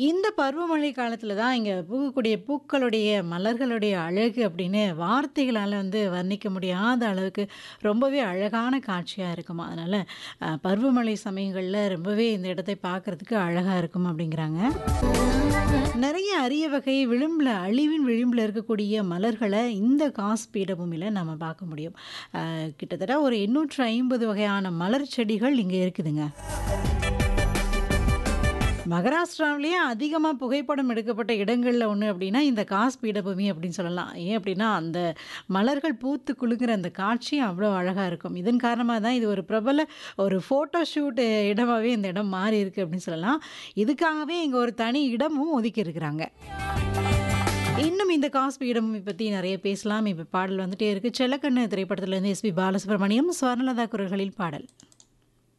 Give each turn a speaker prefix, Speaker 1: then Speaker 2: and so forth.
Speaker 1: இந்த பருவமழை காலத்துல தான் இங்க பூக்கக்கூடிய பூக்களுடைய, மலர்களுடைய அழகு அப்படின்னு வார்த்தைகளால வந்து வர்ணிக்க முடியாத அளவுக்கு ரொம்பவே அழகான காட்சியா இருக்குமாம். அதனால அ பருவமழை சமயங்கள்ல ரொம்பவே இந்த இடத்தை பார்க்கறதுக்கு அழகா இருக்கும் அப்படிங்கிறாங்க. நெறைய அரிய வகை விளிம்புல அழிவின் விளிம்புல இருக்கக்கூடிய மலர்கள இந்த காஸ் பீடபூமியில நம்ம பார்க்க முடியும். அ கிட்டத்தட்ட ஒரு 850 வகையான மலர் செடிகள் இங்க இருக்குதுங்க. மகாராஷ்டிராவிலேயே அதிகமா புகைப்படம் எடுக்கப்பட்ட இடங்கள்ல ஒண்ணு அப்படின்னா, இந்த காஸ் பீடபூமி அப்படின்னு சொல்லலாம். ஏன் அப்படின்னா, அந்த மலர்கள் பூத்து குலுங்குற அந்த காட்சி அவ்வளோ அழகா இருக்கும். இதன் காரணமா தான் இது ஒரு பிரபல ஒரு ஃபோட்டோ ஷூட் இடமாவே இந்த இடம் மாறியிருக்கு அப்படின்னு சொல்லலாம். இதுக்காகவே இங்க ஒரு தனி இடமும் ஒதுக்கி இருக்கிறாங்க. இன்னும் இந்த காஸ் பீடபூமி பத்தி நெறைய பேசலாம். இப்ப பாடல் வந்துட்டே இருக்கு. செல்லக்கண்ணு திரைப்படத்திலிருந்து எஸ்பி பாலசுப்ரமணியம், ஸ்வர்ணலதா குரல்களில் பாடல்.